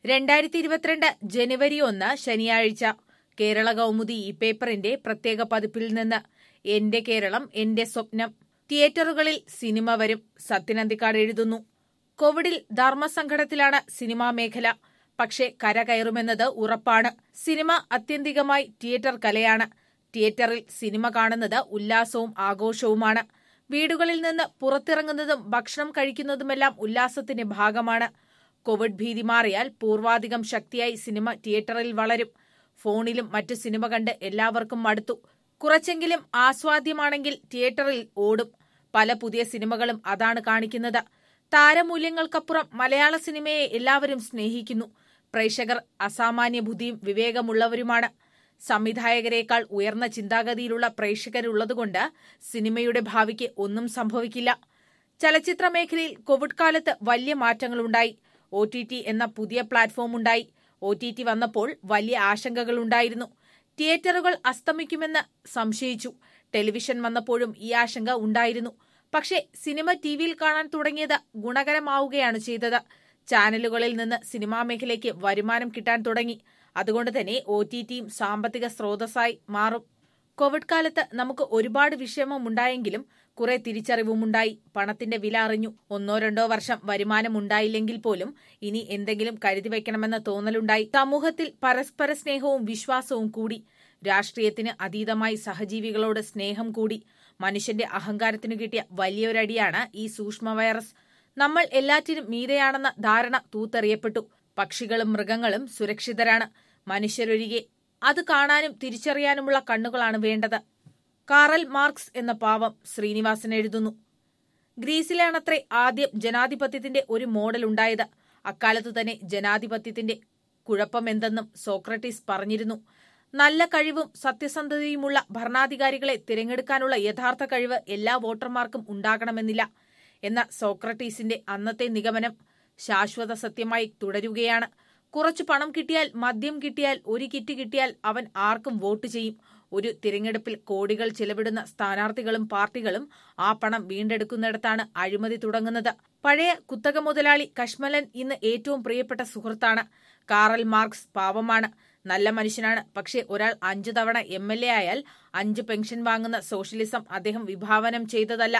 രണ്ടായിരത്തി ഇരുപത്തിരണ്ട് ജനുവരി ഒന്ന് ശനിയാഴ്ച കേരള കൗമുദി ഈ പേപ്പറിന്റെ പ്രത്യേക പതിപ്പിൽ നിന്ന് എന്റെ കേരളം എന്റെ സ്വപ്നം തിയേറ്ററുകളിൽ സിനിമ വരും സത്യനന്ദിക്കാട് എഴുതുന്നു കോവിഡിൽ ധർമ്മസങ്കടത്തിലാണ് സിനിമാ മേഖല പക്ഷേ കര കയറുമെന്നത് ഉറപ്പാണ് സിനിമ അത്യന്തികമായി തിയേറ്റർ കലയാണ് തിയേറ്ററിൽ സിനിമ കാണുന്നത് ഉല്ലാസവും ആഘോഷവുമാണ് വീടുകളിൽ നിന്ന് പുറത്തിറങ്ങുന്നതും ഭക്ഷണം കഴിക്കുന്നതുമെല്ലാം ഉല്ലാസത്തിന്റെ ഭാഗമാണ് കോവിഡ് ഭീതി മാറിയാൽ പൂർവാധികം ശക്തിയായി സിനിമ തിയേറ്ററിൽ വളരും ഫോണിലും മറ്റു സിനിമ കണ്ട് എല്ലാവർക്കും മടുത്തു കുറച്ചെങ്കിലും ആസ്വാദ്യമാണെങ്കിൽ തിയേറ്ററിൽ ഓടും പല പുതിയ സിനിമകളും അതാണ് കാണിക്കുന്നത് താരമൂല്യങ്ങൾക്കപ്പുറം മലയാള സിനിമയെ എല്ലാവരും സ്നേഹിക്കുന്നു പ്രേക്ഷകർ അസാമാന്യ ബുദ്ധിയും വിവേകമുള്ളവരുമാണ് സംവിധായകരെക്കാൾ ഉയർന്ന ചിന്താഗതിയിലുള്ള പ്രേക്ഷകരുള്ളതുകൊണ്ട് സിനിമയുടെ ഭാവിക്ക് ഒന്നും സംഭവിക്കില്ല ചലച്ചിത്ര മേഖലയിൽ കോവിഡ് കാലത്ത് വലിയ മാറ്റങ്ങളുണ്ടായി ഒ ടി ടി എന്ന പുതിയ പ്ലാറ്റ്ഫോം ഉണ്ടായി ഒ ടി ടി വന്നപ്പോൾ വലിയ ആശങ്കകളുണ്ടായിരുന്നു തിയേറ്ററുകൾ അസ്തമിക്കുമെന്ന് സംശയിച്ചു ടെലിവിഷൻ വന്നപ്പോഴും ഈ ആശങ്ക ഉണ്ടായിരുന്നു പക്ഷേ സിനിമ ടിവിയിൽ കാണാൻ തുടങ്ങിയത് ഗുണകരമാവുകയാണ് ചെയ്തത് ചാനലുകളിൽ നിന്ന് സിനിമാ മേഖലയ്ക്ക് വരുമാനം കിട്ടാൻ തുടങ്ങി അതുകൊണ്ട് തന്നെ ഒ ടി ടിയും സാമ്പത്തിക സ്രോതസ്സായി മാറും കോവിഡ് കാലത്ത് നമുക്ക് ഒരുപാട് വിഷമമുണ്ടായെങ്കിലും കുറെ തിരിച്ചറിവുമുണ്ടായി പണത്തിന്റെ വില അറിഞ്ഞു ഒന്നോ രണ്ടോ വർഷം വരുമാനം ഉണ്ടായില്ലെങ്കിൽ പോലും ഇനി എന്തെങ്കിലും കരുതി വയ്ക്കണമെന്ന തോന്നലുണ്ടായി സമൂഹത്തിൽ പരസ്പര സ്നേഹവും വിശ്വാസവും കൂടി രാഷ്ട്രീയത്തിന് അതീതമായി സഹജീവികളോട് സ്നേഹം കൂടി മനുഷ്യന്റെ അഹങ്കാരത്തിനു കിട്ടിയ വലിയൊരടിയാണ് ഈ സൂക്ഷ്മ വൈറസ് നമ്മൾ എല്ലാറ്റിനും മീതെയാണെന്ന ധാരണ തൂത്തെറിയപ്പെട്ടു പക്ഷികളും മൃഗങ്ങളും സുരക്ഷിതരാണ് മനുഷ്യരൊഴികെ അത് കാണാനും തിരിച്ചറിയാനുമുള്ള കണ്ണുകളാണ് വേണ്ടത് കാറൽ മാർക്സ് എന്ന പാവം ശ്രീനിവാസൻ എഴുതുന്നു ഗ്രീസിലാണത്രേ ആദ്യം ജനാധിപത്യത്തിന്റെ ഒരു മോഡൽ ഉണ്ടായത് അക്കാലത്തു തന്നെ ജനാധിപത്യത്തിന്റെ കുഴപ്പമെന്തെന്നും സോക്രട്ടീസ് പറഞ്ഞിരുന്നു നല്ല കഴിവും സത്യസന്ധതയുമുള്ള ഭരണാധികാരികളെ തിരഞ്ഞെടുക്കാനുള്ള യഥാർത്ഥ കഴിവ് എല്ലാ വോട്ടർമാർക്കും ഉണ്ടാകണമെന്നില്ല എന്ന സോക്രട്ടീസിന്റെ അന്നത്തെ നിഗമനം ശാശ്വത സത്യമായി തുടരുകയാണ് കുറച്ചു പണം കിട്ടിയാൽ മദ്യം കിട്ടിയാൽ ഒരു കിറ്റ് കിട്ടിയാൽ അവൻ ആർക്കും വോട്ട് ചെയ്യും ഒരു തിരഞ്ഞെടുപ്പിൽ കോടികൾ ചെലവിടുന്ന സ്ഥാനാർത്ഥികളും പാർട്ടികളും ആ പണം വീണ്ടെടുക്കുന്നിടത്താണ് അഴിമതി തുടങ്ങുന്നത് പഴയ കുത്തക മുതലാളി കശ്മലൻ ഇന്ന് ഏറ്റവും പ്രിയപ്പെട്ട സുഹൃത്താണ് കാറൽ മാർക്സ് പാവമാണ് നല്ല മനുഷ്യനാണ് പക്ഷേ ഒരാൾ അഞ്ചു തവണ എം എൽ എ ആയാൽ അഞ്ച് പെൻഷൻ വാങ്ങുന്ന സോഷ്യലിസം അദ്ദേഹം വിഭാവനം ചെയ്തതല്ല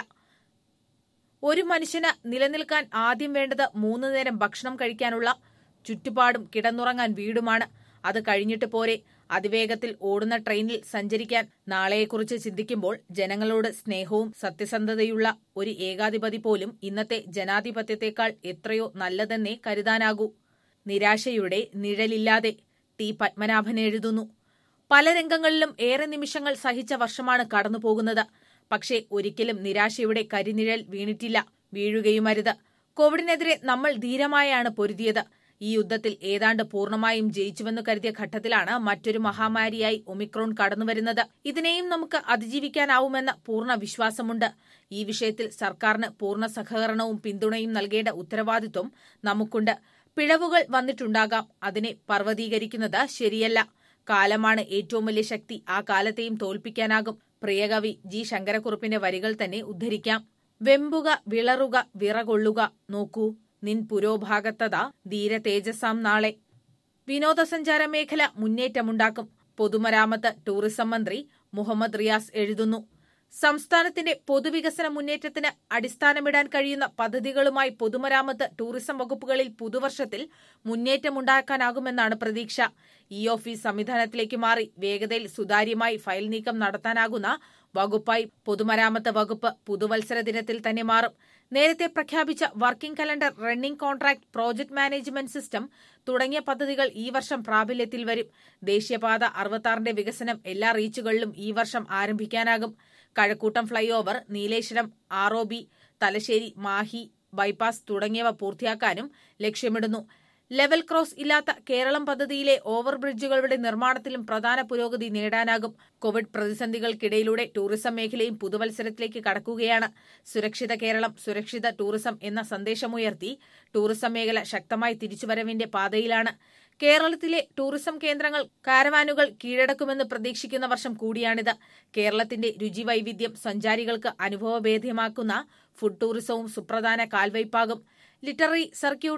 ഒരു മനുഷ്യന് നിലനിൽക്കാൻ ആദ്യം വേണ്ടത് മൂന്ന് നേരം ഭക്ഷണം കഴിക്കാനുള്ള ചുറ്റുപാടും കിടന്നുറങ്ങാൻ വീടുമാണ് അത് കഴിഞ്ഞിട്ട് പോരെ അതിവേഗത്തിൽ ഓടുന്ന ട്രെയിനിൽ സഞ്ചരിക്കാൻ നാളെയെക്കുറിച്ച് ചിന്തിക്കുമ്പോൾ ജനങ്ങളോട് സ്നേഹവും സത്യസന്ധതയുള്ള ഒരു ഏകാധിപതി പോലും ഇന്നത്തെ ജനാധിപത്യത്തെക്കാൾ എത്രയോ നല്ലതെന്നേ കരുതാനാകൂ നിരാശയുടെ നിഴലില്ലാതെ ടി പത്മനാഭൻ എഴുതുന്നു പല രംഗങ്ങളിലും ഏറെ നിമിഷങ്ങൾ സഹിച്ച വർഷമാണ് കടന്നുപോകുന്നത് പക്ഷേ ഒരിക്കലും നിരാശയുടെ കരിനിഴൽ വീണിട്ടില്ല വീഴുകയുമരുത് കോവിഡിനെതിരെ നമ്മൾ ധീരമായാണ് പൊരുതിയത് ഈ യുദ്ധത്തിൽ ഏതാണ്ട് പൂർണ്ണമായും ജയിച്ചുവെന്ന് കരുതിയ ഘട്ടത്തിലാണ് മറ്റൊരു മഹാമാരിയായി ഒമിക്രോൺ കടന്നുവരുന്നത് ഇതിനെയും നമുക്ക് അതിജീവിക്കാനാവുമെന്ന പൂർണ്ണ വിശ്വാസമുണ്ട് ഈ വിഷയത്തിൽ സർക്കാരിന് പൂർണ്ണ സഹകരണവും പിന്തുണയും നൽകേണ്ട ഉത്തരവാദിത്വം നമുക്കുണ്ട് പിഴവുകൾ വന്നിട്ടുണ്ടാകാം അതിനെ പർവ്വതീകരിക്കുന്നത് ശരിയല്ല കാലമാണ് ഏറ്റവും വലിയ ശക്തി ആ കാലത്തെയും തോൽപ്പിക്കാനാകും പ്രിയകവി ജി ശങ്കരക്കുറുപ്പിന്റെ വരികൾ തന്നെ ഉദ്ധരിക്കാം വെമ്പുക വിളറുക വിറകൊള്ളുക നോക്കൂ നിൻ പുരോഭാഗത്തത ധീര തേജസ്സാം നാളെ വിനോദസഞ്ചാര മേഖല മുന്നേറ്റമുണ്ടാക്കും പൊതുമരാമത്ത് ടൂറിസം മന്ത്രി മുഹമ്മദ് റിയാസ് എഴുതുന്നു സംസ്ഥാനത്തിന്റെ പൊതുവികസന മുന്നേറ്റത്തിന് അടിസ്ഥാനമിടാൻ കഴിയുന്ന പദ്ധതികളുമായി പൊതുമരാമത്ത് ടൂറിസം വകുപ്പുകളിൽ പുതുവർഷത്തിൽ മുന്നേറ്റമുണ്ടാക്കാനാകുമെന്നാണ് പ്രതീക്ഷ ഇ ഓഫീസ് സംവിധാനത്തിലേക്ക് മാറി വേഗതയിൽ സുതാര്യമായി ഫയൽ നീക്കം നടത്താനാകുന്ന വകുപ്പായി പൊതുമരാമത്ത് വകുപ്പ് പുതുവത്സര ദിനത്തിൽ തന്നെ മാറും നേരത്തെ പ്രഖ്യാപിച്ച working calendar running contract project management system തുടങ്ങിയ പദ്ധതികൾ ഈ വർഷം പ്രാബല്യത്തിൽ വരും ദേശീയപാത അറുപത്താറിന്റെ വികസനം എല്ലാ റീച്ചുകളിലും ഈ വർഷം ആരംഭിക്കാനാകും Kazhakkoottam flyover Nileshwaram R O B Thalassery Mahe bypass തുടങ്ങിയവ പൂർത്തിയാക്കാനും ലക്ഷ്യമിടുന്നു ലെവൽ ക്രോസ് ഇല്ലാത്ത കേരളം പദ്ധതിയിലെ ഓവർ ബ്രിഡ്ജുകളുടെ നിർമ്മാണത്തിലും പ്രധാന പുരോഗതി നേടാനാകും കോവിഡ് പ്രതിസന്ധികൾക്കിടയിലൂടെ ടൂറിസം മേഖലയും പുതുവത്സരത്തിലേക്ക് കടക്കുകയാണ് സുരക്ഷിത കേരളം സുരക്ഷിത ടൂറിസം എന്ന സന്ദേശമുയർത്തി ടൂറിസം മേഖല ശക്തമായി തിരിച്ചുവരവിന്റെ പാതയിലാണ് കേരളത്തിലെ ടൂറിസം കേന്ദ്രങ്ങൾ കാരവാനുകൾ കീഴടക്കുമെന്ന് പ്രതീക്ഷിക്കുന്ന വർഷം കൂടിയാണിത് കേരളത്തിന്റെ രുചി വൈവിധ്യം സഞ്ചാരികൾക്ക് അനുഭവഭേദ്യമാക്കുന്ന ഫുഡ് ടൂറിസവും സുപ്രധാന കാൽവയ്പാകും ലിറ്റററി സർക്യൂട്ട്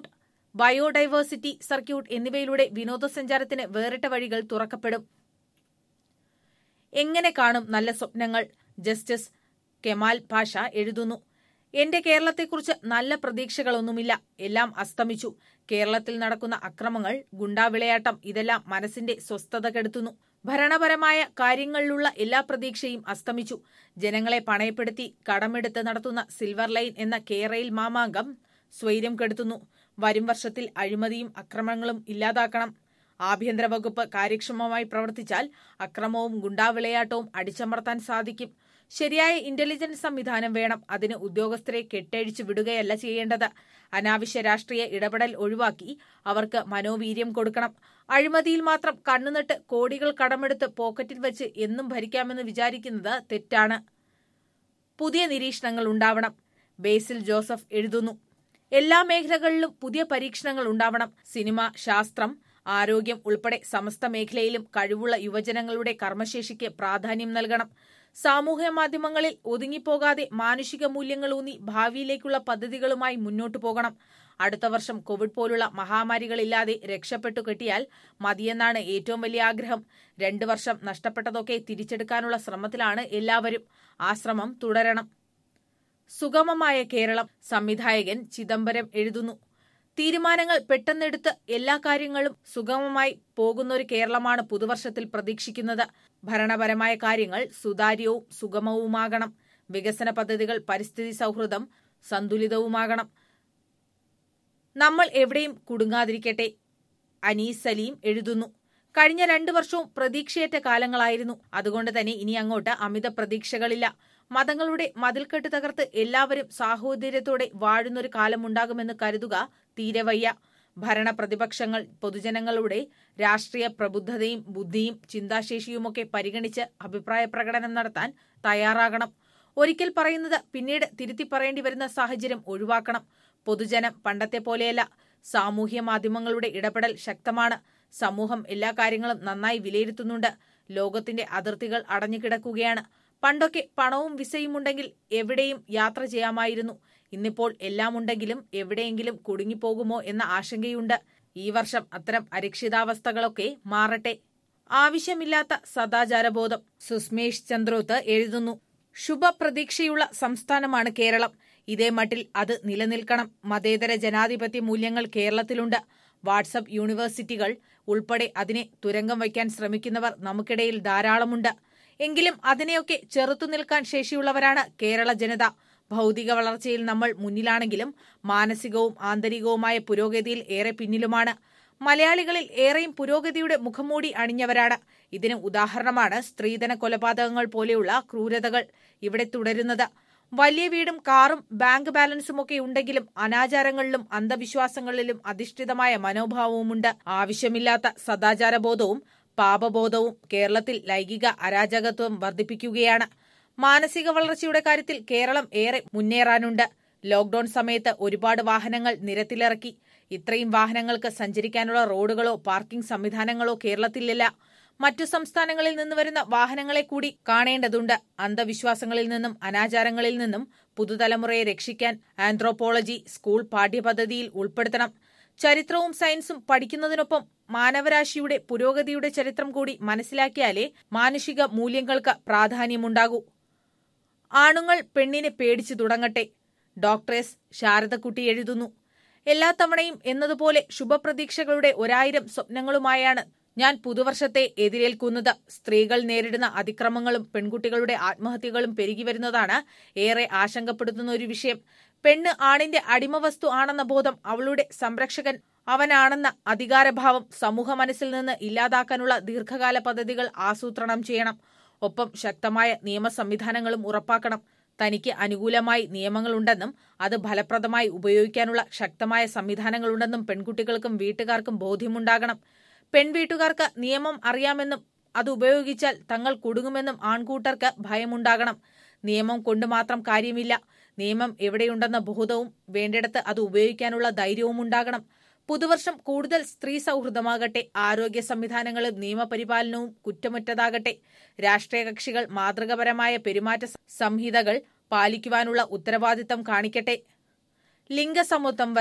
ബയോഡൈവേഴ്സിറ്റി സർക്യൂട്ട് എന്നിവയിലൂടെ വിനോദസഞ്ചാരത്തിന് വേറിട്ട വഴികൾ തുറക്കപ്പെടും എങ്ങനെ കാണും നല്ല സ്വപ്നങ്ങൾ ജസ്റ്റിസ് കെമാൽ പാഷ എഴുതുന്നു എന്റെ കേരളത്തെക്കുറിച്ച് നല്ല പ്രതീക്ഷകളൊന്നുമില്ല എല്ലാം അസ്തമിച്ചു കേരളത്തിൽ നടക്കുന്ന അക്രമങ്ങൾ ഗുണ്ടാവിളയാട്ടം ഇതെല്ലാം മനസ്സിന്റെ സ്വസ്ഥത കെടുത്തുന്നു ഭരണപരമായ കാര്യങ്ങളിലുള്ള എല്ലാ പ്രതീക്ഷയും അസ്തമിച്ചു ജനങ്ങളെ പണയപ്പെടുത്തി കടമെടുത്ത് നടത്തുന്ന സിൽവർ ലൈൻ എന്ന കേരയിൽ മാമാങ്കം സ്വൈര്യം കെടുത്തുന്നു വരും വർഷത്തിൽ അഴിമതിയും അക്രമങ്ങളും ഇല്ലാതാക്കണം ആഭ്യന്തര വകുപ്പ് കാര്യക്ഷമമായി പ്രവർത്തിച്ചാൽ അക്രമവും ഗുണ്ടാവിളയാട്ടവും അടിച്ചമർത്താൻ സാധിക്കും ശരിയായ ഇന്റലിജൻസ് സംവിധാനം വേണം അതിന് ഉദ്യോഗസ്ഥരെ കെട്ടഴിച്ചു വിടുകയല്ല ചെയ്യേണ്ടത് അനാവശ്യ രാഷ്ട്രീയ ഇടപെടൽ ഒഴിവാക്കി അവർക്ക് മനോവീര്യം കൊടുക്കണം അഴിമതിയിൽ മാത്രം കണ്ണുനട്ട് കോടികൾ കടമെടുത്ത് പോക്കറ്റിൽ വെച്ച് എന്നും ഭരിക്കാമെന്ന് വിചാരിക്കുന്നത് തെറ്റാണ് പുതിയ നിരീക്ഷണങ്ങൾ ഉണ്ടാവണം ബേസിൽ ജോസഫ് എഴുതുന്നു എല്ലാ മേഖലകളിലും പുതിയ പരീക്ഷണങ്ങൾ ഉണ്ടാവണം സിനിമ ശാസ്ത്രം ആരോഗ്യം ഉൾപ്പെടെ സമസ്ത മേഖലയിലും കഴിവുള്ള യുവജനങ്ങളുടെ കർമ്മശേഷിക്ക് പ്രാധാന്യം നൽകണം സാമൂഹ്യ മാധ്യമങ്ങളിൽ ഒതുങ്ങിപ്പോകാതെ മാനുഷിക മൂല്യങ്ങളൂന്നി ഭാവിയിലേക്കുള്ള പദ്ധതികളുമായി മുന്നോട്ടു പോകണം അടുത്ത വർഷം കോവിഡ് പോലുള്ള മഹാമാരികളില്ലാതെ രക്ഷപ്പെട്ടു കിട്ടിയാൽ മതിയെന്നാണ് ഏറ്റവും വലിയ ആഗ്രഹം രണ്ടു വർഷം നഷ്ടപ്പെട്ടതൊക്കെ തിരിച്ചെടുക്കാനുള്ള ശ്രമത്തിലാണ് എല്ലാവരും ആ ശ്രമം തുടരണം സുഗമമായ കേരളം സംവിധായകൻ ചിദംബരം എഴുതുന്നു തീരുമാനങ്ങൾ പെട്ടെന്നെടുത്ത് എല്ലാ കാര്യങ്ങളും സുഗമമായി പോകുന്നൊരു കേരളമാണ് പുതുവർഷത്തിൽ പ്രതീക്ഷിക്കുന്നത് ഭരണപരമായ കാര്യങ്ങൾ സുതാര്യവും സുഗമവുമാകണം വികസന പദ്ധതികൾ പരിസ്ഥിതി സൗഹൃദം സന്തുലിതവുമാകണം നമ്മൾ എവിടെയും കുടുങ്ങാതിരിക്കട്ടെ അനീസ് സലീം എഴുതുന്നു കഴിഞ്ഞ രണ്ടു വർഷവും പ്രതീക്ഷയേറ്റ കാലങ്ങളായിരുന്നു അതുകൊണ്ട് തന്നെ ഇനി അങ്ങോട്ട് അമിത പ്രതീക്ഷകളില്ല മതങ്ങളുടെ മതിൽക്കെട്ട് തകർത്ത് എല്ലാവരും സാഹോദര്യത്തോടെ വാഴുന്നൊരു കാലമുണ്ടാകുമെന്ന് കരുതുക തീരെ വയ്യ ഭരണ പ്രതിപക്ഷങ്ങൾ പൊതുജനങ്ങളുടെ രാഷ്ട്രീയ പ്രബുദ്ധതയും ബുദ്ധിയും ചിന്താശേഷിയുമൊക്കെ പരിഗണിച്ച് അഭിപ്രായ പ്രകടനം നടത്താൻ തയ്യാറാകണം ഒരിക്കൽ പറയുന്നത് പിന്നീട് തിരുത്തി പറയേണ്ടി വരുന്ന സാഹചര്യം ഒഴിവാക്കണം പൊതുജനം പണ്ടത്തെ പോലെയല്ല സാമൂഹ്യ മാധ്യമങ്ങളുടെ ഇടപെടൽ ശക്തമാണ് സമൂഹം എല്ലാ കാര്യങ്ങളും നന്നായി വിലയിരുത്തുന്നുണ്ട് ലോകത്തിന്റെ അതിർത്തികൾ അടഞ്ഞുകിടക്കുകയാണ് പണ്ടൊക്കെ പണവും വിസയും ഉണ്ടെങ്കിൽ എവിടെയും യാത്ര ചെയ്യാമായിരുന്നു ഇന്നിപ്പോൾ എല്ലാം ഉണ്ടെങ്കിലും എവിടെയെങ്കിലും കുടുങ്ങിപ്പോകുമോ എന്ന ആശങ്കയുണ്ട് ഈ വർഷം അത്തരം അരക്ഷിതാവസ്ഥകളൊക്കെ മാറട്ടെ ആവശ്യമില്ലാത്ത സദാചാരബോധം സുസ്മേഷ് ചന്ദ്രോത്ത് എഴുതുന്നു ശുഭപ്രതീക്ഷയുള്ള സംസ്ഥാനമാണ് കേരളം ഇതേ മട്ടിൽ അത് നിലനിൽക്കണം മതേതര ജനാധിപത്യ മൂല്യങ്ങൾ കേരളത്തിലുണ്ട് വാട്സപ്പ് യൂണിവേഴ്സിറ്റികൾ ഉൾപ്പെടെ അതിനെ തുരങ്കം വയ്ക്കാൻ ശ്രമിക്കുന്നവർ നമുക്കിടയിൽ ധാരാളമുണ്ട് എങ്കിലും അതിനെയൊക്കെ ചെറുത്തു നിൽക്കാൻ ശേഷിയുള്ളവരാണ് കേരള ജനത ഭൗതിക വളർച്ചയിൽ നമ്മൾ മുന്നിലാണെങ്കിലും മാനസികവും ആന്തരികവുമായ പുരോഗതിയിൽ ഏറെ പിന്നിലുമാണ് മലയാളികളിൽ ഏറെയും പുരോഗതിയുടെ മുഖംമൂടി അണിഞ്ഞവരാണ് ഇതിന് ഉദാഹരണമാണ് സ്ത്രീധന കൊലപാതകങ്ങൾ പോലെയുള്ള ക്രൂരതകൾ ഇവിടെ തുടരുന്നത് വലിയ വീടും കാറും ബാങ്ക് ബാലൻസുമൊക്കെ ഉണ്ടെങ്കിലും അനാചാരങ്ങളിലും അന്ധവിശ്വാസങ്ങളിലും അധിഷ്ഠിതമായ മനോഭാവവുമുണ്ട് ആവശ്യമില്ലാത്ത സദാചാരബോധവും പാപബോധവും കേരളത്തിൽ ലൈംഗിക അരാജകത്വം വർദ്ധിപ്പിക്കുകയാണ് മാനസിക വളർച്ചയുടെ കാര്യത്തിൽ കേരളം ഏറെ മുന്നേറാനുണ്ട് ലോക്ഡൌൺ സമയത്ത് ഒരുപാട് വാഹനങ്ങൾ നിരത്തിലിറക്കി ഇത്രയും വാഹനങ്ങൾക്ക് സഞ്ചരിക്കാനുള്ള റോഡുകളോ പാർക്കിംഗ് സംവിധാനങ്ങളോ കേരളത്തിലില്ല മറ്റു സംസ്ഥാനങ്ങളിൽ നിന്ന് വരുന്ന വാഹനങ്ങളെ കൂടി കാണേണ്ടതുണ്ട് അന്ധവിശ്വാസങ്ങളിൽ നിന്നും അനാചാരങ്ങളിൽ നിന്നും പുതുതലമുറയെ രക്ഷിക്കാൻ ആന്ത്രോപോളജി സ്കൂൾ പാഠ്യപദ്ധതിയിൽ ഉൾപ്പെടുത്തണം ചരിത്രവും സയൻസും പഠിക്കുന്നതിനൊപ്പം മാനവരാശിയുടെ പുരോഗതിയുടെ ചരിത്രം കൂടി മനസ്സിലാക്കിയാലേ മാനുഷിക മൂല്യങ്ങൾക്ക് പ്രാധാന്യമുണ്ടാകൂ ആണുങ്ങൾ പെണ്ണിനെ പേടിച്ചു തുടങ്ങട്ടെ ഡോക്ടറേസ് ശാരദക്കുട്ടി എഴുതുന്നു എല്ലാ തവണയും എന്നതുപോലെ ശുഭപ്രതീക്ഷകളുടെ ഒരായിരം സ്വപ്നങ്ങളുമായാണ് ഞാൻ പുതുവർഷത്തെ എതിരേൽക്കുന്നത് സ്ത്രീകൾ നേരിടുന്ന അതിക്രമങ്ങളും പെൺകുട്ടികളുടെ ആത്മഹത്യകളും പെരുകി വരുന്നതാണ് ഏറെ ആശങ്കപ്പെടുത്തുന്ന ഒരു വിഷയം പെണ്ണ് ആണിന്റെ അടിമവസ്തു ആണെന്ന ബോധം അവളുടെ സംരക്ഷകൻ അവനാണെന്ന അധികാരഭാവം സമൂഹ മനസ്സിൽ നിന്ന് ഇല്ലാതാക്കാനുള്ള ദീർഘകാല പദ്ധതികൾ ആസൂത്രണം ചെയ്യണം ഒപ്പം ശക്തമായ നിയമ സംവിധാനങ്ങളും ഉറപ്പാക്കണം തനിക്ക് അനുകൂലമായി നിയമങ്ങളുണ്ടെന്നും അത് ഫലപ്രദമായി ഉപയോഗിക്കാനുള്ള ശക്തമായ സംവിധാനങ്ങളുണ്ടെന്നും പെൺകുട്ടികൾക്കും വീട്ടുകാർക്കും ബോധ്യമുണ്ടാകണം പെൺവീട്ടുകാർക്ക് നിയമം അറിയാമെന്നും അത് ഉപയോഗിച്ചാൽ തങ്ങൾ കുടുങ്ങുമെന്നും ആൺകൂട്ടർക്ക് ഭയമുണ്ടാകണം നിയമം കൊണ്ട് മാത്രം കാര്യമില്ല നിയമം എവിടെയുണ്ടെന്ന ബോധവും വേണ്ടിടത്ത് അത് ഉപയോഗിക്കാനുള്ള ധൈര്യവും ഉണ്ടാകണം പുതുവർഷം കൂടുതൽ സ്ത്രീ സൗഹൃദമാകട്ടെ ആരോഗ്യ സംവിധാനങ്ങളും നിയമപരിപാലനവും കുറ്റമറ്റതാകട്ടെ രാഷ്ട്രീയ കക്ഷികൾ മാതൃകപരമായ പെരുമാറ്റ സംഹിതകൾ പാലിക്കുവാനുള്ള ഉത്തരവാദിത്തം കാണിക്കട്ടെ ലിംഗസമത്വം വരണം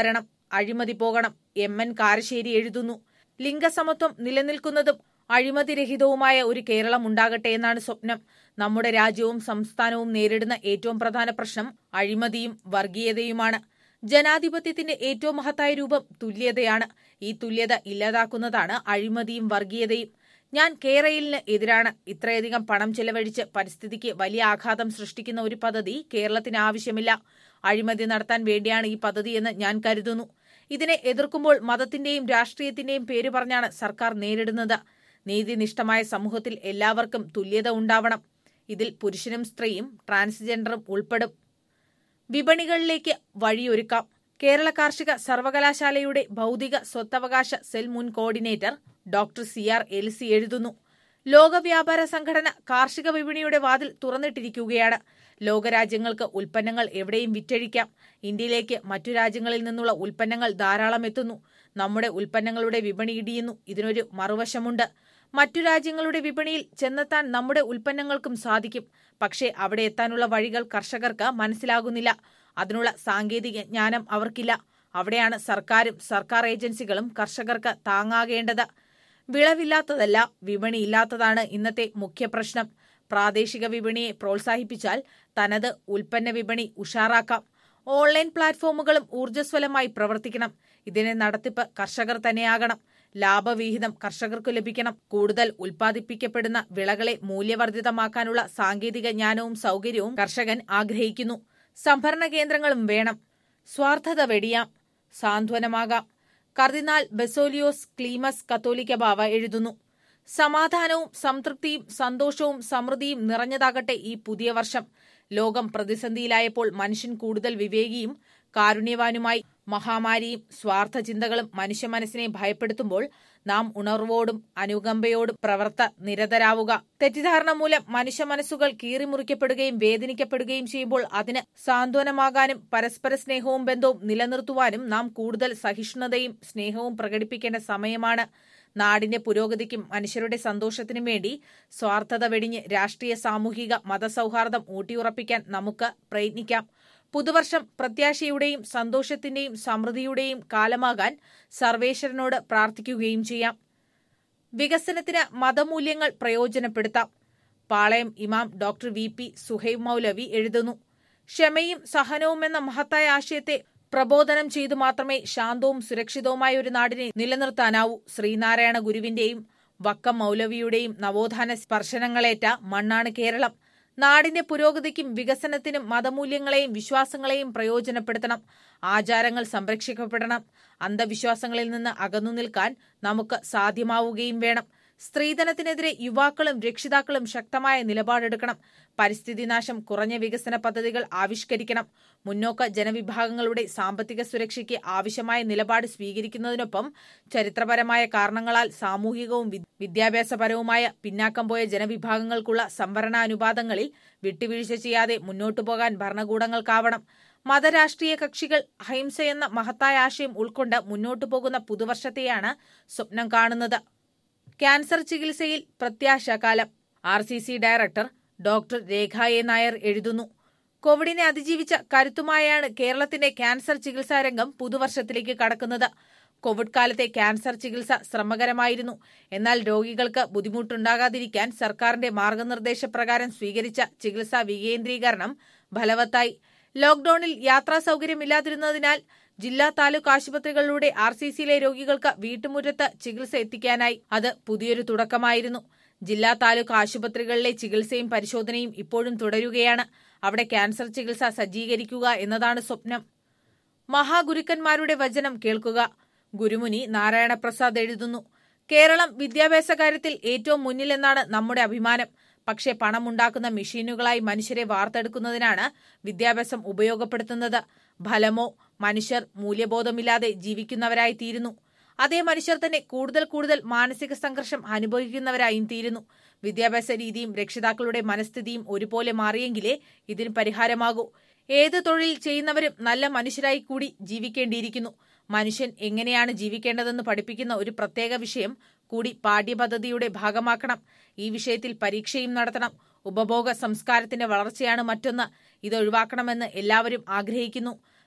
അഴിമതി പോകണം എം എൻ കാരശ്ശേരി എഴുതുന്നു ലിംഗസമത്വം നിലനിൽക്കുന്നതും അഴിമതിരഹിതവുമായ ഒരു കേരളം ഉണ്ടാകട്ടെ എന്നാണ് സ്വപ്നം നമ്മുടെ രാജ്യവും സംസ്ഥാനവും നേരിടുന്ന ഏറ്റവും പ്രധാന പ്രശ്നം അഴിമതിയും വർഗീയതയുമാണ് ജനാധിപത്യത്തിന്റെ ഏറ്റവും മഹത്തായ രൂപം തുല്യതയാണ് ഈ തുല്യത ഇല്ലാതാക്കുന്നതാണ് അഴിമതിയും വർഗീയതയും ഞാൻ കേരളിന് എതിരാണ് ഇത്രയധികം പണം ചെലവഴിച്ച് പരിസ്ഥിതിക്ക് വലിയ ആഘാതം സൃഷ്ടിക്കുന്ന ഒരു പദ്ധതി കേരളത്തിന് ആവശ്യമില്ല അഴിമതി നടത്താൻ വേണ്ടിയാണ് ഈ പദ്ധതിയെന്ന് ഞാൻ കരുതുന്നു ഇതിനെ എതിർക്കുമ്പോൾ മതത്തിന്റെയും രാഷ്ട്രീയത്തിന്റെയും പേര് പറഞ്ഞാണ് സർക്കാർ നേരിടുന്നത് നീതിനിഷ്ഠമായ സമൂഹത്തിൽ എല്ലാവർക്കും തുല്യത ഉണ്ടാവണം ഇതിൽ പുരുഷനും സ്ത്രീയും ട്രാൻസ്ജെൻഡറും ഉൾപ്പെടും വിപണികളിലേക്ക് വഴിയൊരുക്കാം കേരള കാർഷിക സർവകലാശാലയുടെ ഭൗതിക സ്വത്തവകാശ സെൽ മുൻ coordinator doctor C R Elsy എഴുതുന്നു ലോകവ്യാപാര സംഘടന കാർഷിക വിപണിയുടെ വാതിൽ തുറന്നിട്ടിരിക്കുകയാണ് ലോകരാജ്യങ്ങൾക്ക് ഉൽപ്പന്നങ്ങൾ എവിടെയും വിറ്റഴിക്കാം ഇന്ത്യയിലേക്ക് മറ്റു രാജ്യങ്ങളിൽ നിന്നുള്ള ഉൽപ്പന്നങ്ങൾ ധാരാളം എത്തുന്നു നമ്മുടെ ഉൽപ്പന്നങ്ങളുടെ വിപണി ഇടിയുന്നു ഇതിനൊരു മറുവശമുണ്ട് മറ്റു രാജ്യങ്ങളുടെ വിപണിയിൽ ചെന്നെത്താൻ നമ്മുടെ ഉൽപ്പന്നങ്ങൾക്കും സാധിക്കും പക്ഷേ അവിടെ എത്താനുള്ള വഴികൾ കർഷകർക്ക് മനസ്സിലാകുന്നില്ല അതിനുള്ള സാങ്കേതിക ജ്ഞാനം അവർക്കില്ല അവിടെയാണ് സർക്കാരും സർക്കാർ ഏജൻസികളും കർഷകർക്ക് താങ്ങാകേണ്ടത് വിളവില്ലാത്തതല്ല വിപണിയില്ലാത്തതാണ് ഇന്നത്തെ മുഖ്യ പ്രശ്നം പ്രാദേശിക വിപണിയെ പ്രോത്സാഹിപ്പിച്ചാൽ തനത് ഉൽപ്പന്ന വിപണി ഉഷാറാക്കാം ഓൺലൈൻ പ്ലാറ്റ്ഫോമുകളും ഊർജ്ജസ്വലമായി പ്രവർത്തിക്കണം ഇതിനെ നടത്തിപ്പ് കർഷകർ തന്നെയാകണം ലാഭവിഹിതം കർഷകർക്ക് ലഭിക്കണം കൂടുതൽ ഉൽപ്പാദിപ്പിക്കപ്പെടുന്ന വിളകളെ മൂല്യവർദ്ധിതമാക്കാനുള്ള സാങ്കേതിക ജ്ഞാനവും സൗകര്യവും കർഷകൻ ആഗ്രഹിക്കുന്നു സംഭരണ കേന്ദ്രങ്ങളും വേണം സ്വാർത്ഥത വെടിയാം സാന്ത്വനമാകാം കർദിനാൾ ബെസോലിയോസ് ക്ലീമസ് കത്തോലിക്ക ബാവ എഴുതുന്നു സമാധാനവും സംതൃപ്തിയും സന്തോഷവും സമൃദ്ധിയും നിറഞ്ഞതാകട്ടെ ഈ പുതിയ വർഷം ലോകം പ്രതിസന്ധിയിലായപ്പോൾ മനുഷ്യൻ കൂടുതൽ വിവേകിയും കാരുണ്യവാനുമായി മഹാമാരിയും സ്വാർത്ഥ ചിന്തകളും മനുഷ്യ മനസ്സിനെ ഭയപ്പെടുത്തുമ്പോൾ നാം ഉണർവോടും അനുകമ്പയോടും പ്രവർത്ത നിരതരാവുക തെറ്റിദ്ധാരണ മൂലം മനുഷ്യ മനസ്സുകൾ കീറിമുറിക്കപ്പെടുകയും വേദനിക്കപ്പെടുകയും ചെയ്യുമ്പോൾ അതിന് സാന്ത്വനമാകാനും പരസ്പര സ്നേഹവും ബന്ധവും നിലനിർത്തുവാനും നാം കൂടുതൽ സഹിഷ്ണുതയും സ്നേഹവും പ്രകടിപ്പിക്കേണ്ട സമയമാണ് നാടിന്റെ പുരോഗതിക്കും മനുഷ്യരുടെ സന്തോഷത്തിനും വേണ്ടി സ്വാർത്ഥത വെടിഞ്ഞ് രാഷ്ട്രീയ സാമൂഹിക മതസൗഹാർദ്ദം ഊട്ടിയുറപ്പിക്കാൻ നമുക്ക് പ്രയത്നിക്കാം പുതുവർഷം പ്രത്യാശയുടെയും സന്തോഷത്തിന്റെയും സമൃദ്ധിയുടെയും കാലമാകാൻ സർവേശ്വരനോട് പ്രാർത്ഥിക്കുകയും ചെയ്യാം വികസനത്തിന് മതമൂല്യങ്ങൾ പ്രയോജനപ്പെടുത്താം പാളയം ഇമാം ഡോക്ടർ വി പി സുഹൈബ് മൗലവി എഴുതുന്നു ക്ഷമയും സഹനവും എന്ന മഹത്തായ ആശയത്തെ പ്രബോധനം ചെയ്തു മാത്രമേ ശാന്തവും സുരക്ഷിതവുമായ ഒരു നാടിനെ നിലനിർത്താനാവൂ ശ്രീനാരായണ ഗുരുവിന്റെയും വക്കം മൗലവിയുടെയും നവോത്ഥാന സ്പർശനങ്ങളേറ്റ മണ്ണാണ് കേരളം നാടിന്റെ പുരോഗതിക്കും വികസനത്തിനും മതമൂല്യങ്ങളെയും വിശ്വാസങ്ങളെയും പ്രയോജനപ്പെടുത്തണം ആചാരങ്ങൾ സംരക്ഷിക്കപ്പെടണം അന്ധവിശ്വാസങ്ങളിൽ നിന്ന് അകന്നു നിൽക്കാൻ നമുക്ക് സാധ്യമാവുകയും വേണം സ്ത്രീധനത്തിനെതിരെ യുവാക്കളും രക്ഷിതാക്കളും ശക്തമായ നിലപാടെടുക്കണം പരിസ്ഥിതി നാശം കുറഞ്ഞ വികസന പദ്ധതികൾ ആവിഷ്കരിക്കണം മുന്നോക്ക ജനവിഭാഗങ്ങളുടെ സാമ്പത്തിക സുരക്ഷയ്ക്ക് ആവശ്യമായ നിലപാട് സ്വീകരിക്കുന്നതിനൊപ്പം ചരിത്രപരമായ കാരണങ്ങളാൽ സാമൂഹികവും വിദ്യാഭ്യാസപരവുമായ പിന്നാക്കം പോയ ജനവിഭാഗങ്ങൾക്കുള്ള സംവരണ അനുപാതങ്ങളിൽ വിട്ടുവീഴ്ച ചെയ്യാതെ മുന്നോട്ടു പോകാൻ ഭരണകൂടങ്ങൾക്കാവണം മതരാഷ്ട്രീയ കക്ഷികൾ അഹിംസയെന്ന മഹത്തായ ആശയം ഉൾക്കൊണ്ട് മുന്നോട്ടു പോകുന്ന പുതുവർഷത്തെയാണ് സ്വപ്നം കാണുന്നത് ക്യാൻസർ ചികിത്സയിൽ പ്രത്യാശാകാലം R C C director doctor Rekha A Nair എഴുതുന്നു കോവിഡിനെ അതിജീവിച്ച കരുത്തുമായാണ് കേരളത്തിന്റെ ക്യാൻസർ ചികിത്സാ രംഗം പുതുവർഷത്തിലേക്ക് കടക്കുന്നത് കോവിഡ് കാലത്തെ ക്യാൻസർ ചികിത്സ ശ്രമകരമായിരുന്നു എന്നാൽ രോഗികൾക്ക് ബുദ്ധിമുട്ടുണ്ടാകാതിരിക്കാൻ സർക്കാരിന്റെ മാർഗനിർദ്ദേശപ്രകാരം സ്വീകരിച്ച ചികിത്സാ വികേന്ദ്രീകരണം ഫലവത്തായി ലോക്ഡൌണിൽ യാത്രാ സൌകര്യമില്ലാതിരുന്നതിനാൽ ജില്ലാ താലൂക്ക് ആശുപത്രികളിലൂടെ ആർ സി സിയിലെ രോഗികൾക്ക് വീട്ടുമുറ്റത്ത് ചികിത്സ എത്തിക്കാനായി അത് പുതിയൊരു തുടക്കമായിരുന്നു ജില്ലാ താലൂക്ക് ആശുപത്രികളിലെ ചികിത്സയും പരിശോധനയും ഇപ്പോഴും തുടരുകയാണ് അവിടെ ക്യാൻസർ ചികിത്സ സജ്ജീകരിക്കുക എന്നതാണ് സ്വപ്നം മഹാഗുരുക്കന്മാരുടെ വചനം കേൾക്കുക ഗുരുമുനി നാരായണപ്രസാദ് എഴുതുന്നു കേരളം വിദ്യാഭ്യാസ കാര്യത്തിൽ ഏറ്റവും മുന്നിലെന്നാണ് നമ്മുടെ അഭിമാനം പക്ഷേ പണമുണ്ടാക്കുന്ന മെഷീനുകളായി മനുഷ്യരെ വാർത്തെടുക്കുന്നതിനാണ് വിദ്യാഭ്യാസം ഉപയോഗപ്പെടുത്തുന്നത് ഫലമോ മനുഷ്യർ മൂല്യബോധമില്ലാതെ ജീവിക്കുന്നവരായി തീരുന്നു അതേ മനുഷ്യർ തന്നെ കൂടുതൽ കൂടുതൽ മാനസിക സംഘർഷം അനുഭവിക്കുന്നവരായും തീരുന്നു വിദ്യാഭ്യാസ രീതിയും രക്ഷിതാക്കളുടെ മനസ്ഥിതിയും ഒരുപോലെ മാറിയെങ്കിലേ ഇതിന് പരിഹാരമാകൂ ഏത് തൊഴിൽ ചെയ്യുന്നവരും നല്ല മനുഷ്യരായി കൂടി ജീവിക്കേണ്ടിയിരിക്കുന്നു മനുഷ്യൻ എങ്ങനെയാണ് ജീവിക്കേണ്ടതെന്ന് പഠിപ്പിക്കുന്ന ഒരു പ്രത്യേക വിഷയം കൂടി പാഠ്യപദ്ധതിയുടെ ഭാഗമാക്കണം ഈ വിഷയത്തിൽ പരീക്ഷയും നടത്തണം ഉപഭോഗ സംസ്കാരത്തിന്റെ വളർച്ചയാണ് മറ്റൊന്ന് ഇത് ഒഴിവാക്കണമെന്ന് എല്ലാവരും ആഗ്രഹിക്കുന്നു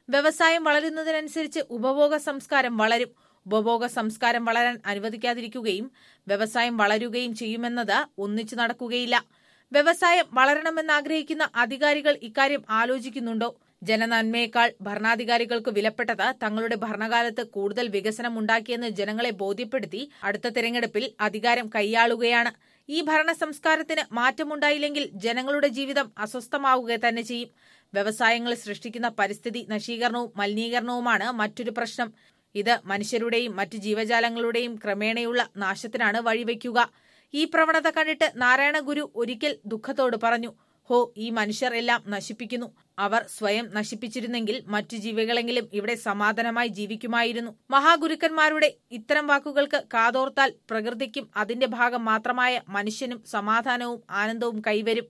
വ്യവസായം വളരുന്നതിനനുസരിച്ച് ഉപഭോഗ സംസ്കാരം വളരും ഉപഭോഗ സംസ്കാരം വളരാൻ അനുവദിക്കാതിരിക്കുകയും വ്യവസായം വളരുകയും ചെയ്യുമെന്നത് ഒന്നിച്ചു നടക്കുകയില്ല വ്യവസായം വളരണമെന്നാഗ്രഹിക്കുന്ന അധികാരികൾ ഇക്കാര്യം ആലോചിക്കുന്നുണ്ടോ ജനനന്മയേക്കാൾ ഭരണാധികാരികൾക്ക് വിലപ്പെട്ടത് തങ്ങളുടെ ഭരണകാലത്ത് കൂടുതൽ വികസനം ഉണ്ടാക്കിയെന്ന് ജനങ്ങളെ ബോധ്യപ്പെടുത്തി അടുത്ത തെരഞ്ഞെടുപ്പിൽ അധികാരം കൈയാളുകയാണ് ഈ ഭരണ സംസ്കാരത്തിന് മാറ്റമുണ്ടായില്ലെങ്കിൽ ജനങ്ങളുടെ ജീവിതം അസ്വസ്ഥമാവുക തന്നെ ചെയ്യും വ്യവസായങ്ങൾ സൃഷ്ടിക്കുന്ന പരിസ്ഥിതി നശീകരണവും മലിനീകരണവുമാണ് മറ്റൊരു പ്രശ്നം ഇത് മനുഷ്യരുടെയും മറ്റു ജീവജാലങ്ങളുടെയും ക്രമേണയുള്ള നാശത്തിനാണ് വഴിവെക്കുക ഈ പ്രവണത കണ്ടിട്ട് നാരായണ ഗുരു ഒരിക്കൽ ദുഃഖത്തോട് പറഞ്ഞു ഹോ ഈ മനുഷ്യർ എല്ലാം നശിപ്പിക്കുന്നു അവർ സ്വയം നശിപ്പിച്ചിരുന്നെങ്കിൽ മറ്റു ജീവികളെങ്കിലും ഇവിടെ സമാധാനമായി ജീവിക്കുമായിരുന്നു മഹാഗുരുക്കന്മാരുടെ ഇത്തരം വാക്കുകൾക്ക് കാതോർത്താൽ പ്രകൃതിക്കും അതിന്റെ ഭാഗം മാത്രമായ മനുഷ്യനും സമാധാനവും ആനന്ദവും കൈവരും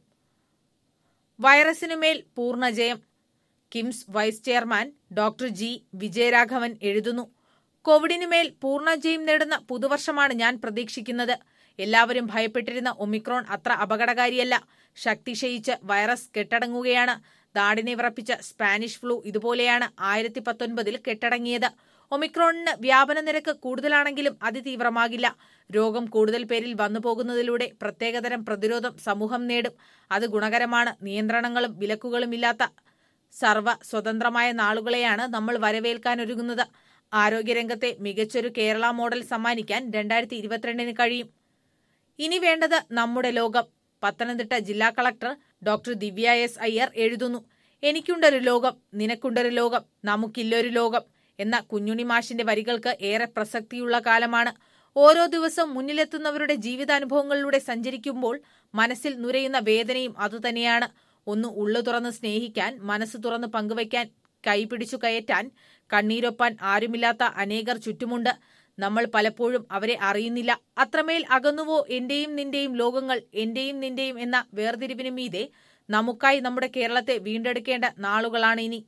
വൈറസിനുമേൽ പൂർണ്ണജയം KIMS vice chairman doctor G Vijayaraghavan എഴുതുന്നു കോവിഡിനുമേൽ പൂർണ്ണജയം നേടുന്ന പുതുവർഷമാണ് ഞാൻ പ്രതീക്ഷിക്കുന്നത് എല്ലാവരും ഭയപ്പെട്ടിരുന്ന ഒമിക്രോൺ അത്ര അപകടകാരിയല്ല ശക്തി ക്ഷയിച്ച് വൈറസ് കെട്ടടങ്ങുകയാണ് നാടിനെ വിറപ്പിച്ച സ്പാനിഷ് ഫ്ലൂ ഇതുപോലെയാണ് ആയിരത്തി പത്തൊൻപതിൽ കെട്ടടങ്ങിയത് ഒമിക്രോണിന് വ്യാപന നിരക്ക് കൂടുതലാണെങ്കിലും അതിതീവ്രമാകില്ല രോഗം കൂടുതൽ പേരിൽ വന്നുപോകുന്നതിലൂടെ പ്രത്യേകതരം പ്രതിരോധം സമൂഹം നേടും അത് ഗുണകരമാണ് നിയന്ത്രണങ്ങളും വിലക്കുകളും ഇല്ലാത്ത സർവ സ്വതന്ത്രമായ നാളുകളെയാണ് നമ്മൾ വരവേൽക്കാനൊരുങ്ങുന്നത് ആരോഗ്യരംഗത്തെ മികച്ചൊരു കേരള മോഡൽ സമ്മാനിക്കാൻ രണ്ടായിരത്തി ഇരുപത്തിരണ്ടിന് കഴിയും ഇനി വേണ്ടത് നമ്മുടെ ലോകം പത്തനംതിട്ട ജില്ലാ collector doctor Divya S Iyer എഴുതുന്നു എനിക്കുണ്ടൊരു ലോകം നിനക്കുണ്ടൊരു ലോകം നമുക്കില്ലൊരു ലോകം എന്ന കുഞ്ഞുണി മാഷിന്റെ വരികൾക്ക് ഏറെ പ്രസക്തിയുള്ള കാലമാണ് ഓരോ ദിവസവും മുന്നിലെത്തുന്നവരുടെ ജീവിതാനുഭവങ്ങളിലൂടെ സഞ്ചരിക്കുമ്പോൾ മനസ്സിൽ നുരയുന്ന വേദനയും അതുതന്നെയാണ് ഒന്ന് ഉള്ളു തുറന്ന് സ്നേഹിക്കാൻ മനസ്സ് തുറന്ന് പങ്കുവയ്ക്കാൻ കൈപിടിച്ചു കയറ്റാൻ കണ്ണീരൊപ്പാൻ ആരുമില്ലാത്ത അനേകർ ചുറ്റുമുണ്ട് നമ്മൾ പലപ്പോഴും അവരെ അറിയുന്നില്ല അത്രമേൽ അകന്നുവോ എന്റെയും നിന്റെയും ലോകങ്ങൾ എന്റെയും നിന്റെയും എന്ന വേർതിരിവിനു മീതെ നമുക്കായി നമ്മുടെ കേരളത്തെ വീണ്ടെടുക്കേണ്ട നാളുകളാണ് ഇനി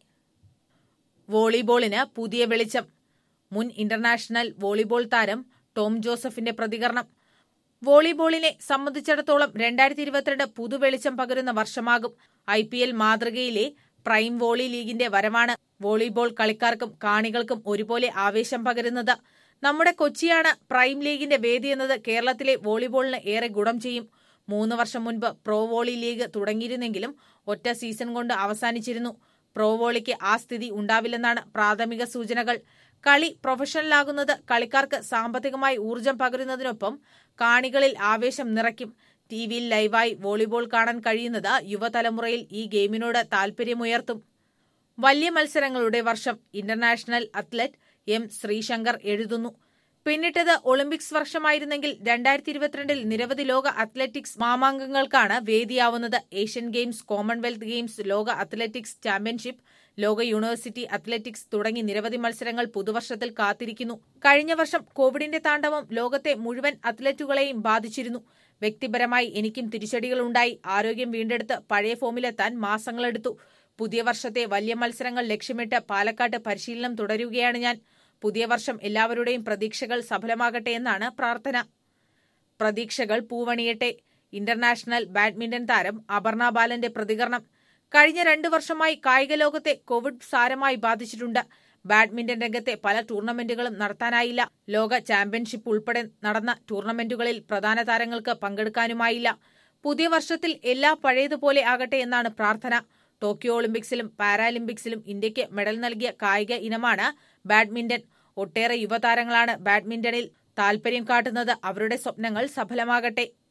വോളിബോളിന് പുതിയ വെളിച്ചം മുൻ ഇന്റർനാഷണൽ വോളിബോൾ താരം ടോം ജോസഫിന്റെ പ്രതികരണം വോളിബോളിനെ സംബന്ധിച്ചിടത്തോളം രണ്ടായിരത്തി ഇരുപത്തിരണ്ട് പുതുവെളിച്ചം പകരുന്ന വർഷമാകും ഐ പി എൽ മാതൃകയിലെ പ്രൈം വോളി ലീഗിന്റെ വരവാണ് വോളിബോൾ കളിക്കാർക്കും കാണികൾക്കും ഒരുപോലെ ആവേശം പകരുന്നത് നമ്മുടെ കൊച്ചിയാണ് പ്രൈം ലീഗിന്റെ വേദിയെന്നത് കേരളത്തിലെ വോളിബോളിന് ഏറെ ഗുണം ചെയ്യും മൂന്ന് വർഷം മുൻപ് പ്രോ വോളി ലീഗ് തുടങ്ങിയിരുന്നെങ്കിലും ഒറ്റ സീസൺ കൊണ്ട് അവസാനിച്ചിരുന്നു പ്രോ വോളിക്ക് ആ സ്ഥിതി ഉണ്ടാവില്ലെന്നാണ് പ്രാഥമിക സൂചനകൾ കളി പ്രൊഫഷണലാകുന്നത് കളിക്കാർക്ക് സാമ്പത്തികമായി ഊർജം പകരുന്നതിനൊപ്പം കാണികളിൽ ആവേശം നിറയ്ക്കും ടി വിയിൽ ലൈവായി വോളിബോൾ കാണാൻ കഴിയുന്നത് യുവതലമുറയിൽ ഈ ഗെയിമിനോട് താൽപര്യമുയർത്തും വലിയ മത്സരങ്ങളുടെ വർഷം ഇന്റർനാഷണൽ അത്ലറ്റ് എം ശ്രീശങ്കർ എഴുതുന്നു പിന്നിട്ടത് ഒളിമ്പിക്സ് വർഷമായിരുന്നെങ്കിൽ രണ്ടായിരത്തി ഇരുപത്തിരണ്ടിൽ നിരവധി ലോക അത്ലറ്റിക്സ് മാമാങ്കങ്ങൾക്കാണ് വേദിയാവുന്നത് ഏഷ്യൻ ഗെയിംസ് കോമൺവെൽത്ത് ഗെയിംസ് ലോക അത്ലറ്റിക്സ് ചാമ്പ്യൻഷിപ്പ് ലോക യൂണിവേഴ്സിറ്റി അത്ലറ്റിക്സ് തുടങ്ങി നിരവധി മത്സരങ്ങൾ പുതുവർഷത്തിൽ കാത്തിരിക്കുന്നു കഴിഞ്ഞ വർഷം കോവിഡിന്റെ താണ്ഡവം ലോകത്തെ മുഴുവൻ അത്ലറ്റുകളെയും ബാധിച്ചിരുന്നു വ്യക്തിപരമായി എനിക്കും തിരിച്ചടികളുണ്ടായി ആരോഗ്യം വീണ്ടെടുത്ത് പഴയ ഫോമിലെത്താൻ മാസങ്ങളെടുത്തു പുതിയ വർഷത്തെ വലിയ മത്സരങ്ങൾ ലക്ഷ്യമിട്ട് പാലക്കാട്ട് പരിശീലനം തുടരുകയാണ് ഞാൻ പുതിയ വർഷം എല്ലാവരുടെയും പ്രതീക്ഷകൾ സഫലമാകട്ടെ എന്നാണ് പ്രാർത്ഥന പ്രതീക്ഷകൾ പൂവണിയട്ടെ ഇന്റർനാഷണൽ ബാഡ്മിന്റൺ താരം അപർണ ബാലന്റെ പ്രതികരണം കഴിഞ്ഞ രണ്ടു വർഷമായി കായിക ലോകത്തെ കോവിഡ് സാരമായി ബാധിച്ചിട്ടുണ്ട് ബാഡ്മിന്റൺ രംഗത്തെ പല ടൂർണമെന്റുകളും നടത്താനായില്ല ലോക ചാമ്പ്യൻഷിപ്പ് ഉൾപ്പെടെ നടന്ന ടൂർണമെന്റുകളിൽ പ്രധാന താരങ്ങൾക്ക് പങ്കെടുക്കാനുമായില്ല പുതിയ വർഷത്തിൽ എല്ലാം പഴയതുപോലെ ആകട്ടെ എന്നാണ് പ്രാർത്ഥന ടോക്കിയോ ഒളിമ്പിക്സിലും പാരാലിമ്പിക്സിലും ഇന്ത്യയ്ക്ക് മെഡൽ നൽകിയ കായിക ഇനമാണ് ബാഡ്മിന്റൺ ഒട്ടേറെ യുവതാരങ്ങളാണ് ബാഡ്മിന്റണിൽ താൽപര്യം കാട്ടുന്നത് അവരുടെ സ്വപ്നങ്ങൾ സഫലമാകട്ടെ